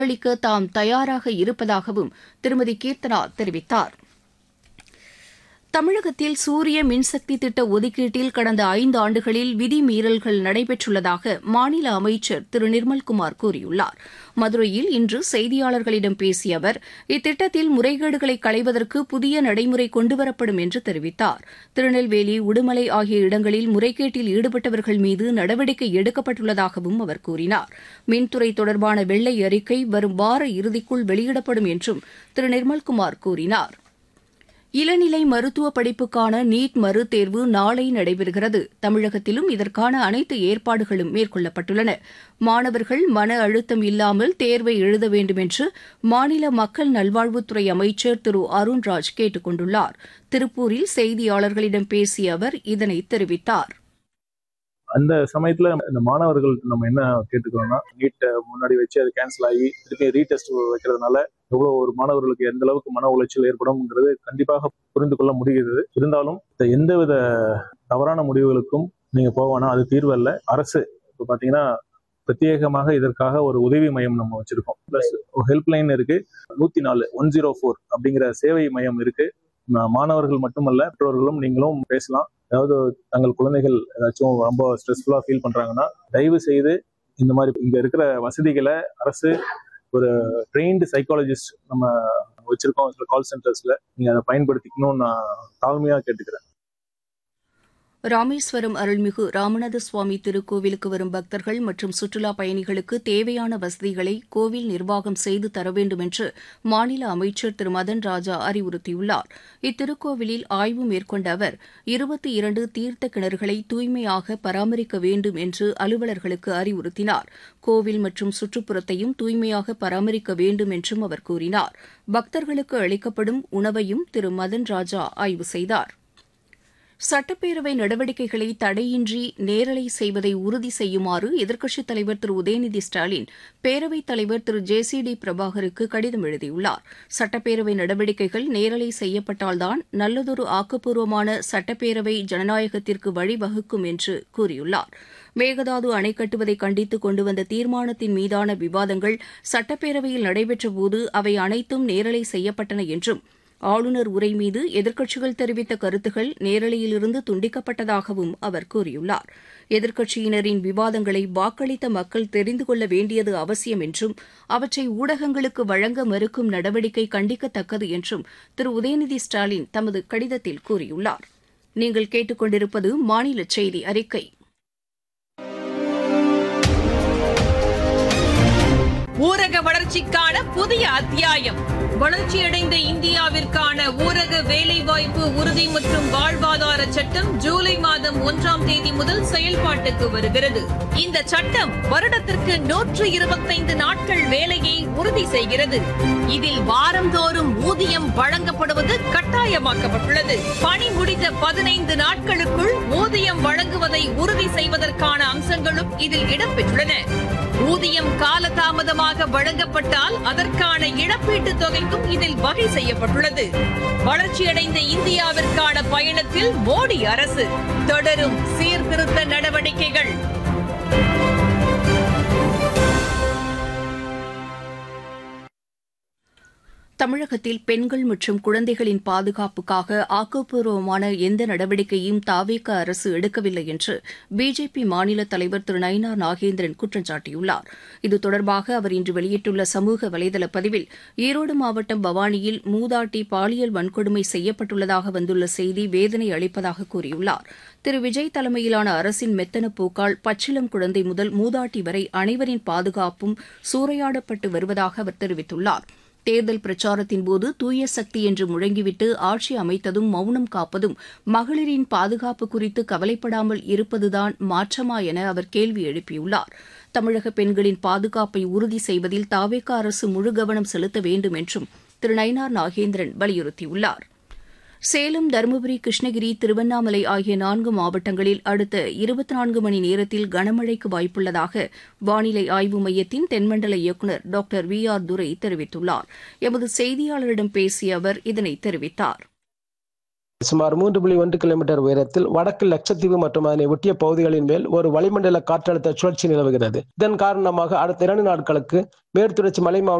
அளிக்க தாம் தயாராக இருப்பதாகவும் திருமதி கீர்த்தனா தெரிவித்தார் தமிழகத்தில் சூரிய மின்சக்தி திட்ட ஒதுக்கீட்டில் கடந்த ஐந்து ஆண்டுகளில் விதிமீறல்கள் நடைபெற்றுள்ளதாக மாநில அமைச்சர் திரு நிர்மல்குமார் கூறியுள்ளார் மதுரையில் இன்று செய்தியாளர்களிடம் பேசிய அவர் இத்திட்டத்தில் முறைகேடுகளை களைவதற்கு புதிய நடைமுறை கொண்டுவரப்படும் என்று தெரிவித்தார் திருநெல்வேலி உடுமலை ஆகிய இடங்களில் முறைகேட்டில் ஈடுபட்டவர்கள் மீது நடவடிக்கை எடுக்கப்பட்டுள்ளதாகவும் அவர் கூறினார் மின்துறை தொடர்பான வெள்ளை அறிக்கை வரும் வார இறுதிக்குள் வெளியிடப்படும் என்றும் திரு நிர்மல்குமார் கூறினார் இளநிலை மருத்துவ படிப்புக்கான நீட் மறுதேர்வு நாளை நடைபெறுகிறது தமிழகத்திலும் இதற்கான அனைத்து ஏற்பாடுகளும் மேற்கொள்ளப்பட்டுள்ளன மாணவர்கள் மன அழுத்தம் இல்லாமல் தேர்வை எழுத வேண்டும் என்று மாநில மக்கள் நல்வாழ்வுத்துறை அமைச்சர் திரு அருண்ராஜ் கேட்டுக் கொண்டுள்ளார் திருப்பூரில் செய்தியாளர்களிடம் பேசிய அவர் இதனை தெரிவித்தார் அந்த சமயத்துல இந்த மாணவர்கள் நம்ம என்ன கேட்டுக்கிறோம்னா நீட்டை முன்னாடி வச்சு அது கேன்சல் ஆகி திருப்பி ரீடெஸ்ட் வைக்கிறதுனால எவ்வளவு ஒரு மாணவர்களுக்கு எந்த அளவுக்கு மன உளைச்சல் ஏற்படும்ங்கிறது கண்டிப்பாக புரிந்து கொள்ள முடிகிறது இருந்தாலும் இந்த எந்தவித தவறான முடிவுகளுக்கும் நீங்க போவானா அது தீர்வு அல்ல அரசு இப்போ பாத்தீங்கன்னா பிரத்யேகமாக இதற்காக ஒரு உதவி மையம் நம்ம வச்சிருக்கோம் பிளஸ் ஹெல்ப்லைன் இருக்கு நூத்தி நாலு ஒன் ஜீரோ ஃபோர் அப்படிங்கிற சேவை மையம் இருக்கு மாணவர்கள் மட்டுமல்ல பெற்றோர்களும் நீங்களும் பேசலாம் அதாவது தங்கள் குழந்தைகள் ஏதாச்சும் ரொம்ப ஸ்ட்ரெஸ்ஃபுல்லா ஃபீல் பண்றாங்கன்னா தயவு செய்து இந்த மாதிரி இங்க இருக்கிற வசதிகளை அரசு ஒரு ட்ரெயின்டு சைக்காலஜிஸ்ட் நம்ம வச்சிருக்கோம் சில கால் சென்டர்ஸ்ல நீங்க அதை பயன்படுத்திக்கணும்னு நான் தாழ்மையா கேட்டுக்கிறேன் ராமேஸ்வரம் அருள்மிகு ராமநாத சுவாமி திருக்கோவிலுக்கு வரும் பக்தர்கள் மற்றும் சுற்றுலா பயணிகளுக்கு தேவையான வசதிகளை கோவில் நிர்வாகம் செய்து தர வேண்டும் என்று மாநில அமைச்சர் திரு மதன் ராஜா அறிவுறுத்தியுள்ளார் இத்திருக்கோவிலில் ஆய்வு மேற்கொண்ட அவர் இருபத்தி இரண்டு தீர்த்த கிணறுகளை தூய்மையாக பராமரிக்க வேண்டும் என்று அலுவலர்களுக்கு அறிவுறுத்தினார் கோவில் மற்றும் சுற்றுப்புறத்தையும் தூய்மையாக பராமரிக்க வேண்டும் என்றும் அவர் கூறினார் பக்தர்களுக்கு அளிக்கப்படும் உணவையும் திரு மதன் ராஜா ஆய்வு செய்தார் சட்டப்பேரவை நடவடிக்கைகளை தடையின்றி நேரலை செய்வதை உறுதி செய்யுமாறு எதிர்க்கட்சித் தலைவர் திரு உதயநிதி ஸ்டாலின் பேரவைத் தலைவர் திரு ஜே சி டி பிரபாகருக்கு கடிதம் எழுதியுள்ளார் சட்டப்பேரவை நடவடிக்கைகள் நேரலை செய்யப்பட்டால்தான் நல்லதொரு ஆக்கப்பூர்வமான சட்டப்பேரவை ஜனநாயகத்திற்கு வழிவகுக்கும் என்று கூறியுள்ளார் மேகதாது அணை கட்டுவதை கண்டித்து கொண்டு வந்த தீர்மானத்தின் மீதான விவாதங்கள் சட்டப்பேரவையில் நடைபெற்றபோது அவை அனைத்தும் நேரலை செய்யப்பட்டன என்றும் ஆளுநர் உரை மீது எதிர்க்கட்சிகள் தெரிவித்த கருத்துகள் நேரலையிலிருந்து துண்டிக்கப்பட்டதாகவும் அவர் கூறியுள்ளார் எதிர்க்கட்சியினரின் விவாதங்களை வாக்களித்த மக்கள் தெரிந்து கொள்ள வேண்டியது அவசியம் என்றும் அவற்றை ஊடகங்களுக்கு வழங்க மறுக்கும் நடவடிக்கை கண்டிக்கத்தக்கது என்றும் திரு உதயநிதி ஸ்டாலின் தமது கடிதத்தில் கூறியுள்ளார் நீங்கள் கேட்டுக்கொண்டிருப்பது மாநில செய்தி அறிக்கை ஊரக வளர்ச்சிக்கான புதிய அத்தியாயம் வளர்ச்சியடைந்த இந்தியாவிற்கான ஊரக வேலைவாய்ப்பு உறுதி மற்றும் வாழ்வாதார சட்டம் ஜூலை மாதம் ஒன்றாம் தேதி முதல் செயல்பாட்டுக்கு வருகிறது இந்த சட்டம் வருடத்திற்கு நூற்று இருபத்தைந்து நாட்கள் வேலையை உறுதி செய்கிறது இதில் வாரந்தோறும் ஊதியம் வழங்கப்படுவது கட்டாயமாக்கப்பட்டுள்ளது பணி முடிந்த பதினைந்து நாட்களுக்குள் ஊதியம் வழங்குவதை உறுதி செய்வதற்கான அம்சங்களும் இதில் இடம்பெற்றுள்ளன ஊதியம் காலதாமதமாக வழங்கப்பட்டால் அதற்கான இழப்பீட்டுத் தொகைக்கும் இதில் வகை செய்யப்பட்டுள்ளது வளர்ச்சியடைந்த இந்தியாவிற்கான பயணத்தில் மோடி அரசு தொடரும் சீர்திருத்த நடவடிக்கைகள் தமிழகத்தில் பெண்கள் மற்றும் குழந்தைகளின் பாதுகாப்புக்காக ஆக்கப்பூர்வமான எந்த நடவடிக்கையும் தாவேக அரசு எடுக்கவில்லை என்று பிஜேபி மாநில தலைவர் திரு நயினார் நாகேந்திரன் குற்றம் சாட்டியுள்ளார் இது தொடர்பாக அவர் இன்று வெளியிட்டுள்ள சமூக வலைதள பதிவில் ஈரோடு மாவட்டம் பவானியில் மூதாட்டி பாலியல் வன்கொடுமை செய்யப்பட்டுள்ளதாக வந்துள்ள செய்தி வேதனை அளிப்பதாக கூறியுள்ளார் திரு விஜய் தலைமையிலான அரசின் மெத்தன போக்கால் பச்சிளம் குழந்தை முதல் மூதாட்டி வரை அனைவரின் பாதுகாப்பும் சூறையாடப்பட்டு வருவதாக அவர் தெரிவித்துள்ளார் தேர்தல் பிரச்சாரத்தின் போது தூய சக்தி என்று முழங்கிவிட்டு ஆட்சி அமைத்ததும் மௌனம் காப்பதும் மகளிரின் பாதுகாப்பு குறித்து கவலைப்படாமல் இருப்பதுதான் மாற்றமா என அவர் கேள்வி எழுப்பியுள்ளார் தமிழக பெண்களின் பாதுகாப்பை உறுதி செய்வதில் தாவேக அரசு முழு கவனம் செலுத்த வேண்டும் என்றும் திரு நயினார் நாகேந்திரன் வலியுறுத்தியுள்ளார் சேலம் தருமபுரி கிருஷ்ணகிரி திருவண்ணாமலை ஆகிய நான்கு மாவட்டங்களில் அடுத்த இருபத்தி நான்கு மணி நேரத்தில் கனமழைக்கு வாய்ப்புள்ளதாக வானிலை ஆய்வு மையத்தின் தென்மண்டல இயக்குநர் டாக்டர் வி ஆர் துரை தெரிவித்துள்ளார் எமது செய்தியாளரிடம் பேசிய அவர் இதனை தெரிவித்தார் சுமார் மூன்று புள்ளி ஒன்று கிலோமீட்டர் உயரத்தில் வடக்கு லட்சத்தீவு மற்றும் அதனை ஒட்டிய பகுதிகளின் மேல் ஒரு வளிமண்டல காற்றழுத்த சுழற்சி நிலவுகிறது இதன் காரணமாக அடுத்த இரண்டு நாட்களுக்கு மேற்குத்தொடர்ச்சி மலை மாவட்ட